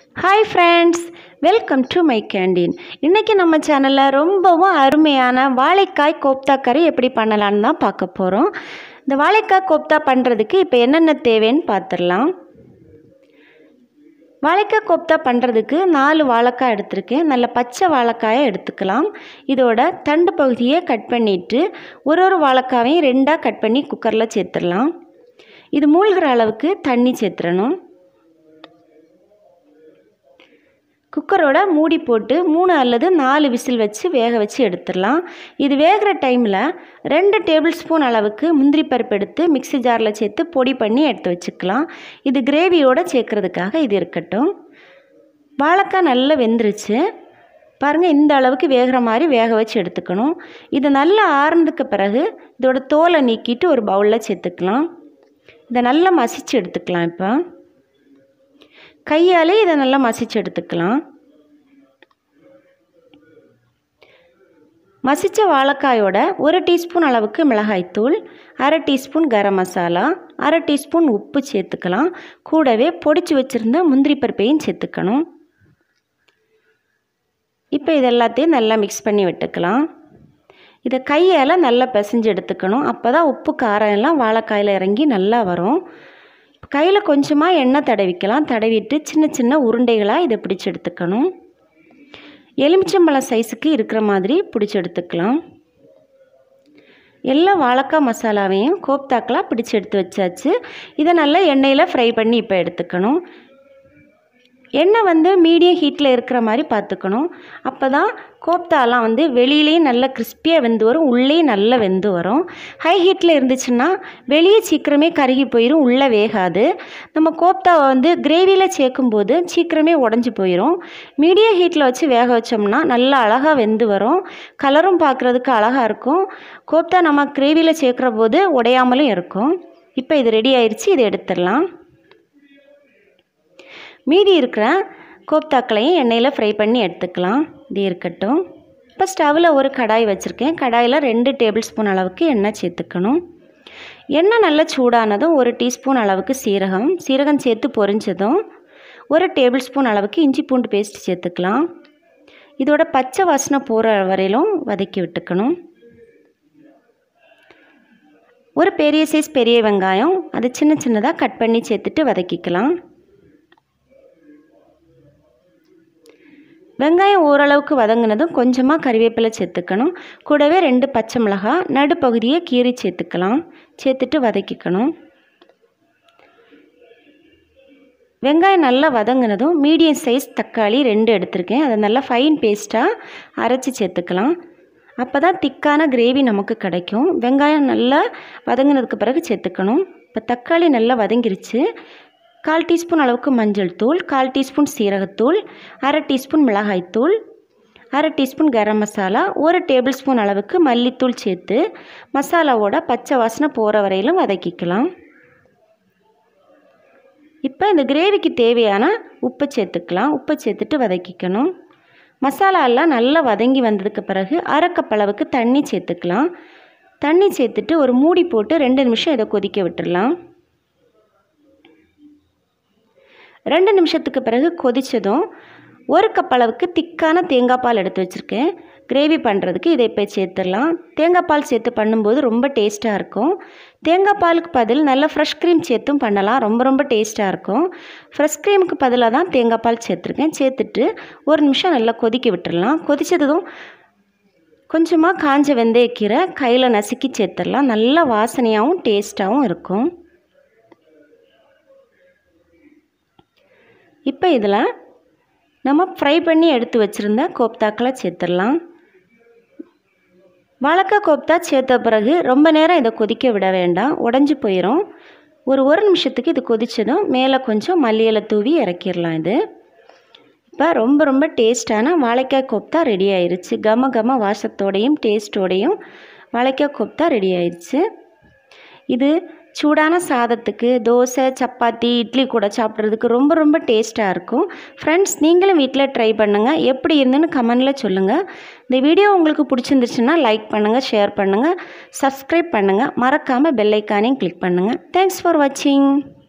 hi friends welcome to my canteen இன்றைக்கி நம்ம சேனலில் ரொம்பவும் அருமையான வாழைக்காய் கோப்தா கறி எப்படி பண்ணலான்னு தான் பார்க்க போகிறோம் இந்த வாழைக்காய் கோப்தா பண்ணுறதுக்கு இப்போ என்னென்ன தேவைன்னு பார்த்துடலாம் வாழைக்காய் கோப்தா பண்ணுறதுக்கு நாலு வாழைக்காய் எடுத்திருக்கேன் நல்ல பச்சை வாழைக்காயை எடுத்துக்கலாம் இதோட தண்டு பகுதியை கட் பண்ணிவிட்டு ஒரு ஒரு வாழைக்காவையும் ரெண்டாக கட் பண்ணி குக்கரில் சேர்த்துடலாம் இது மூழ்கிற அளவுக்கு தண்ணி சேர்த்துடணும் குக்கரோட மூடி போட்டு மூணு அல்லது நாலு விசில் வச்சு வேக வச்சு எடுத்துடலாம் இது வேகிற டைமில் ரெண்டு டேபிள் ஸ்பூன் அளவுக்கு முந்திரி பருப்பு எடுத்து மிக்ஸி ஜாரில் சேர்த்து பொடி பண்ணி எடுத்து வச்சுக்கலாம் இது கிரேவியோடு சேர்க்குறதுக்காக இது இருக்கட்டும் வாழைக்காய் நல்லா வெந்துருச்சு பாருங்கள் இந்த அளவுக்கு வேகிற மாதிரி வேக வச்சு எடுத்துக்கணும் இது நல்லா ஆறுனதுக்கு பிறகு இதோட தோலை நீக்கிட்டு ஒரு பவுலில் சேர்த்துக்கலாம் இதை நல்லா மசிச்சு எடுத்துக்கலாம் இப்போ கையாலே இதை நல்லா மசிச்சு எடுத்துக்கலாம் மசித்த வாழைக்காயோட ஒரு டீஸ்பூன் அளவுக்கு மிளகாய்த்தூள் அரை டீஸ்பூன் கரம் மசாலா அரை டீஸ்பூன் உப்பு சேர்த்துக்கலாம் கூடவே பொடிச்சு வச்சுருந்த முந்திரி பருப்பையும் சேர்த்துக்கணும் இப்போ இது எல்லாத்தையும் நல்லா மிக்ஸ் பண்ணி விட்டுக்கலாம் இதை கையால் நல்லா பிசைஞ்சு எடுத்துக்கணும் அப்போ தான் உப்பு காரம் எல்லாம் வாழைக்காயில் இறங்கி நல்லா வரும் கையில் கொஞ்சமாக எண்ணெய் தடவிக்கலாம் தடவிட்டு சின்ன சின்ன உருண்டைகளாக இதை பிடிச்சி எடுத்துக்கணும் எலுமிச்சம்பழம் சைஸுக்கு இருக்கிற மாதிரி பிடிச்சி எடுத்துக்கலாம் எல்லா வாழைக்காய் மசாலாவையும் கோப்தாக்களாக பிடிச்சி எடுத்து வச்சாச்சு இதை நல்லா எண்ணெயில் ஃப்ரை பண்ணி இப்போ எடுத்துக்கணும் எண்ணெய் வந்து மீடியம் ஹீட்டில் இருக்கிற மாதிரி பார்த்துக்கணும் அப்போ தான் கோப்தாலாம் வந்து வெளியிலேயும் நல்லா கிறிஸ்பியாக வெந்து வரும் உள்ளேயும் நல்லா வெந்து வரும் ஹை ஹீட்டில் இருந்துச்சுன்னா வெளியே சீக்கிரமே கருகி போயிடும் உள்ளே வேகாது நம்ம கோப்தாவை வந்து கிரேவியில் சேர்க்கும்போது சீக்கிரமே உடஞ்சி போயிடும் மீடியம் ஹீட்டில் வச்சு வேக வச்சோம்னா நல்லா அழகாக வெந்து வரும் கலரும் பார்க்குறதுக்கு அழகாக இருக்கும் கோப்தா நம்ம கிரேவியில் சேர்க்குற போது உடையாமலும் இருக்கும் இப்போ இது ரெடி ஆயிடுச்சு இதை எடுத்துடலாம் மீதி இருக்கிற கோப்தாக்களையும் எண்ணெயில் ஃப்ரை பண்ணி எடுத்துக்கலாம் இது இருக்கட்டும் இப்போ ஸ்டவ்வில் ஒரு கடாய் வச்சுருக்கேன் கடாயில் ரெண்டு டேபிள் ஸ்பூன் அளவுக்கு எண்ணெய் சேர்த்துக்கணும் எண்ணெய் நல்லா சூடானதும் ஒரு டீஸ்பூன் அளவுக்கு சீரகம் சீரகம் சேர்த்து பொரிஞ்சதும் ஒரு டேபிள் ஸ்பூன் அளவுக்கு இஞ்சி பூண்டு பேஸ்ட் சேர்த்துக்கலாம் இதோட பச்சை வாசனை போகிற வரையிலும் வதக்கி விட்டுக்கணும் ஒரு பெரிய சைஸ் பெரிய வெங்காயம் அது சின்ன சின்னதாக கட் பண்ணி சேர்த்துட்டு வதக்கிக்கலாம் வெங்காயம் ஓரளவுக்கு வதங்கினதும் கொஞ்சமாக கறிவேப்பிலை சேர்த்துக்கணும் கூடவே ரெண்டு பச்சை மிளகாய் நடுப்பகுதியை கீறி சேர்த்துக்கலாம் சேர்த்துட்டு வதக்கிக்கணும் வெங்காயம் நல்லா வதங்கினதும் மீடியம் சைஸ் தக்காளி ரெண்டு எடுத்திருக்கேன் அதை நல்லா ஃபைன் பேஸ்ட்டாக அரைச்சி சேர்த்துக்கலாம் அப்போ தான் திக்கான கிரேவி நமக்கு கிடைக்கும் வெங்காயம் நல்லா வதங்கினதுக்கு பிறகு சேர்த்துக்கணும் இப்போ தக்காளி நல்லா வதங்கிருச்சு கால் டீஸ்பூன் அளவுக்கு மஞ்சள் தூள் கால் டீஸ்பூன் சீரகத்தூள் அரை டீஸ்பூன் மிளகாய்த்தூள் அரை டீஸ்பூன் கரம் மசாலா ஒரு டேபிள் ஸ்பூன் அளவுக்கு மல்லித்தூள் சேர்த்து மசாலாவோட பச்சை வாசனை போகிற வரையிலும் வதக்கிக்கலாம் இப்போ இந்த கிரேவிக்கு தேவையான உப்பு சேர்த்துக்கலாம் உப்பு சேர்த்துட்டு வதக்கிக்கணும் மசாலா எல்லாம் நல்லா வதங்கி வந்ததுக்கு பிறகு அரை கப் அளவுக்கு தண்ணி சேர்த்துக்கலாம் தண்ணி சேர்த்துட்டு ஒரு மூடி போட்டு ரெண்டு நிமிஷம் இதை கொதிக்க விட்டுடலாம் ரெண்டு நிமிஷத்துக்கு பிறகு கொதித்ததும் ஒரு கப் அளவுக்கு திக்கான தேங்காய் பால் எடுத்து வச்சுருக்கேன் கிரேவி பண்ணுறதுக்கு இதை இப்போ சேர்த்துடலாம் தேங்காய் பால் சேர்த்து பண்ணும்போது ரொம்ப டேஸ்ட்டாக இருக்கும் தேங்காய் பாலுக்கு பதில் நல்ல ஃப்ரெஷ் க்ரீம் சேர்த்தும் பண்ணலாம் ரொம்ப ரொம்ப டேஸ்ட்டாக இருக்கும் ஃப்ரெஷ் க்ரீமுக்கு பதிலாக தான் தேங்காய் பால் சேர்த்துருக்கேன் சேர்த்துட்டு ஒரு நிமிஷம் நல்லா கொதிக்க விட்டுடலாம் கொதித்ததும் கொஞ்சமாக காஞ்ச வெந்தயக்கீரை கையில் நசுக்கி சேர்த்துடலாம் நல்ல வாசனையாகவும் டேஸ்ட்டாகவும் இருக்கும் இப்போ இதில் நம்ம ஃப்ரை பண்ணி எடுத்து வச்சுருந்த கோப்தாக்களை சேர்த்துடலாம் வாழைக்காய் கோப்தா சேர்த்த பிறகு ரொம்ப நேரம் இதை கொதிக்க விட வேண்டாம் உடஞ்சி போயிடும் ஒரு ஒரு நிமிஷத்துக்கு இது கொதித்ததும் மேலே கொஞ்சம் மல்லியலை தூவி இறக்கிடலாம் இது இப்போ ரொம்ப ரொம்ப டேஸ்டான வாழைக்காய் கோப்தா ரெடி ஆயிடுச்சு கம கம வாசத்தோடையும் டேஸ்ட்டோடையும் வாழைக்காய் கோப்தா ரெடி ஆயிடுச்சு இது சூடான சாதத்துக்கு தோசை சப்பாத்தி இட்லி கூட சாப்பிட்றதுக்கு ரொம்ப ரொம்ப டேஸ்ட்டாக இருக்கும் ஃப்ரெண்ட்ஸ் நீங்களும் வீட்டில் ட்ரை பண்ணுங்கள் எப்படி இருந்துன்னு கமெண்டில் சொல்லுங்கள் இந்த வீடியோ உங்களுக்கு பிடிச்சிருந்துச்சுன்னா லைக் பண்ணுங்கள் ஷேர் பண்ணுங்கள் சப்ஸ்கிரைப் பண்ணுங்கள் மறக்காமல் பெல் ஐக்கானையும் கிளிக் பண்ணுங்கள் தேங்க்ஸ் ஃபார் வாட்சிங்